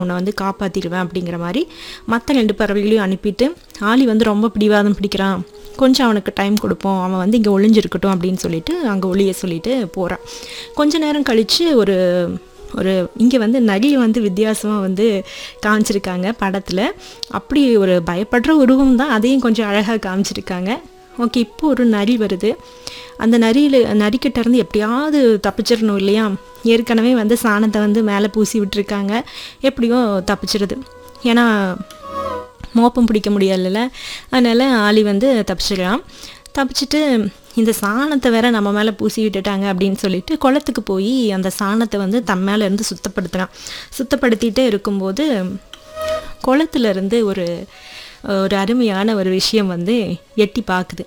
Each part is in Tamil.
உன்னை வந்து காப்பாற்றிடுவேன் அப்படிங்கிற மாதிரி மற்ற ரெண்டு பறவைகளையும் அனுப்பிட்டு ஆலி வந்து ரொம்ப பிடிவாதம் பிடிக்கிறான் கொஞ்சம் அவனுக்கு டைம் கொடுப்போம் அவன் வந்து இங்கே ஒளிஞ்சிருக்கட்டும் அப்படின்னு சொல்லிட்டு அங்கே ஒளிய சொல்லிட்டு போகிறான் கொஞ்ச நேரம் கழித்து ஒரு ஒரு இங்கே வந்து நரியை வந்து வித்தியாசமாக வந்து காமிச்சிருக்காங்க படத்தில் அப்படி ஒரு பயப்படுற உருவம் தான் அதையும் கொஞ்சம் அழகாக காமிச்சிருக்காங்க ஓகே இப்போ ஒரு நரி வருது அந்த நரியில் நரிக்கிட்ட இருந்து எப்படியாவது தப்பிச்சிடணும் இல்லையா ஏற்கனவே வந்து சாணத்தை வந்து மேலே பூசி விட்டுருக்காங்க எப்படியோ தப்பிச்சிடுது ஏன்னா மோப்பம் பிடிக்க முடியல அதனால் ஆலி வந்து தப்பிச்சிடலாம் தப்பிச்சிட்டு இந்த சாணத்தை வேற நம்ம மேலே பூசி விட்டுட்டாங்க அப்படின்னு சொல்லிட்டு குளத்துக்கு போய் அந்த சாணத்தை வந்து தம் மேலே இருந்து சுத்தப்படுத்துகிறான் சுத்தப்படுத்திட்டே இருக்கும்போது குளத்துல இருந்து ஒரு ஒரு அருமையான ஒரு விஷயம் வந்து எட்டி பார்க்குது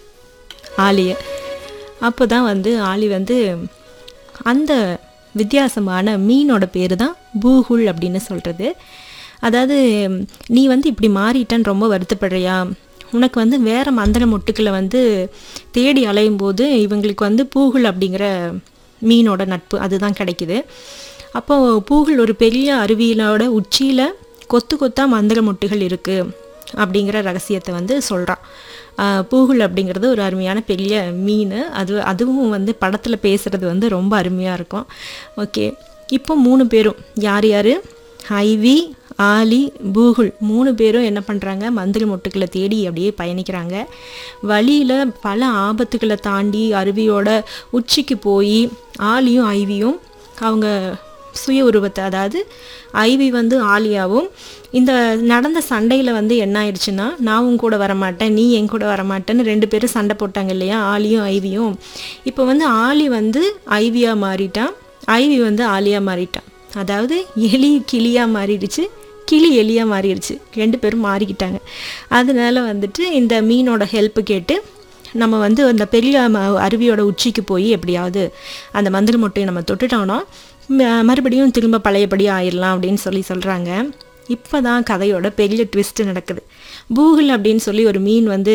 ஆலியை அப்போ தான் வந்து ஆலி வந்து அந்த வித்தியாசமான மீனோட பேர் தான் பூகுல் அப்படின்னு சொல்கிறது அதாவது நீ வந்து இப்படி மாறிட்டேன்னு ரொம்ப வருத்தப்படுறியா உனக்கு வந்து வேறு மந்திர மொட்டுக்களை வந்து தேடி அலையும் போது இவங்களுக்கு வந்து பூகுல் அப்படிங்கிற மீனோட நட்பு அதுதான் கிடைக்குது அப்போது பூகுல் ஒரு பெரிய அருவியிலோட உச்சியில் கொத்து கொத்தாக மந்திர மொட்டுகள் இருக்குது அப்படிங்கிற ரகசியத்தை வந்து சொல்கிறான் பூகுல் அப்படிங்கிறது ஒரு அருமையான பெரிய மீன் அது அதுவும் வந்து படத்தில் பேசுகிறது வந்து ரொம்ப அருமையாக இருக்கும் ஓகே இப்போ மூணு பேரும் யார் யார் ஐவி ஆலி பூகுல் மூணு பேரும் என்ன பண்ணுறாங்க மந்திரி மொட்டுக்களை தேடி அப்படியே பயணிக்கிறாங்க வழியில் பல ஆபத்துக்களை தாண்டி அருவியோட உச்சிக்கு போய் ஆலியும் ஐவியும் அவங்க சுய உருவத்தை அதாவது ஐவி வந்து ஆலியாவும் இந்த நடந்த சண்டையில் வந்து என்ன ஆயிடுச்சுன்னா நான் உன் கூட வரமாட்டேன் நீ என் கூட வரமாட்டேன்னு ரெண்டு பேரும் சண்டை போட்டாங்க இல்லையா ஆலியும் ஐவியும் இப்போ வந்து ஆலி வந்து ஐவியாக மாறிட்டான் ஐவி வந்து ஆலியாக மாறிட்டான் அதாவது எலி கிளியாக மாறிடுச்சு கிளி எலியாக மாறிடுச்சு ரெண்டு பேரும் மாறிக்கிட்டாங்க அதனால வந்துட்டு இந்த மீனோட ஹெல்ப்பு கேட்டு நம்ம வந்து அந்த பெரிய அருவியோட உச்சிக்கு போய் எப்படியாவது அந்த மந்திர மொட்டையை நம்ம தொட்டுட்டோம்னா மறுபடியும் திரும்ப பழையபடி ஆயிடலாம் அப்படின்னு சொல்லி சொல்கிறாங்க இப்போ தான் கதையோட பெரிய ட்விஸ்ட் நடக்குது பூகுல் அப்படின்னு சொல்லி ஒரு மீன் வந்து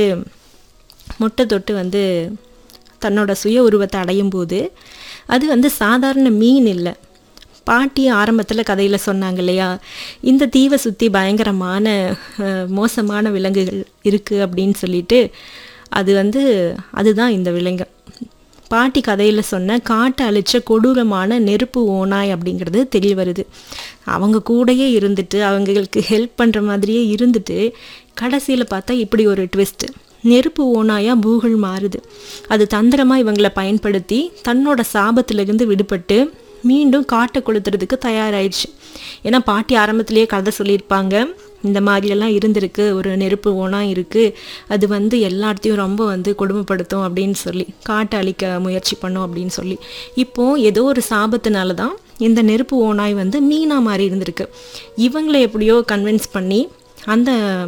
முட்டை தொட்டு வந்து தன்னோட சுய உருவத்தை அடையும் போது அது வந்து சாதாரண மீன் இல்லை பாட்டி ஆரம்பத்தில் கதையில் சொன்னாங்க இல்லையா இந்த தீவை சுற்றி பயங்கரமான மோசமான விலங்குகள் இருக்குது அப்படின்னு சொல்லிட்டு அது வந்து அதுதான் இந்த விலங்கு பாட்டி கதையில் சொன்ன காட்டை அழிச்ச கொடூரமான நெருப்பு ஓனாய் அப்படிங்கிறது தெரிய வருது அவங்க கூடயே இருந்துட்டு அவங்களுக்கு ஹெல்ப் பண்ணுற மாதிரியே இருந்துட்டு கடைசியில் பார்த்தா இப்படி ஒரு ட்விஸ்ட்டு நெருப்பு ஓனாயாக பூகுள் மாறுது அது தந்திரமாக இவங்களை பயன்படுத்தி தன்னோட சாபத்திலிருந்து விடுபட்டு மீண்டும் காட்டை கொளுத்துறதுக்கு தயாராகிடுச்சு ஏன்னா பாட்டி ஆரம்பத்திலேயே கதை சொல்லியிருப்பாங்க இந்த மாதிரியெல்லாம் இருந்திருக்கு ஒரு நெருப்பு ஓனாக இருக்குது அது வந்து எல்லாத்தையும் ரொம்ப வந்து கொடுமைப்படுத்தும் அப்படின்னு சொல்லி காட்டை அழிக்க முயற்சி பண்ணும் அப்படின்னு சொல்லி இப்போது ஏதோ ஒரு சாபத்தினால தான் இந்த நெருப்பு ஓனாய் வந்து மீனாக மாறி இருந்திருக்கு இவங்களை எப்படியோ கன்வின்ஸ் பண்ணி அந்த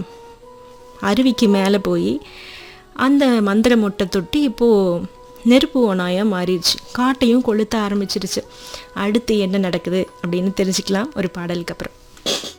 அருவிக்கு மேலே போய் அந்த மந்திர மொட்டை தொட்டி இப்போது நெருப்பு ஓனாயாக மாறிடுச்சு காட்டையும் கொளுத்த ஆரம்பிச்சிருச்சு அடுத்து என்ன நடக்குது அப்படின்னு தெரிஞ்சுக்கலாம் ஒரு பாடலுக்கு அப்புறம்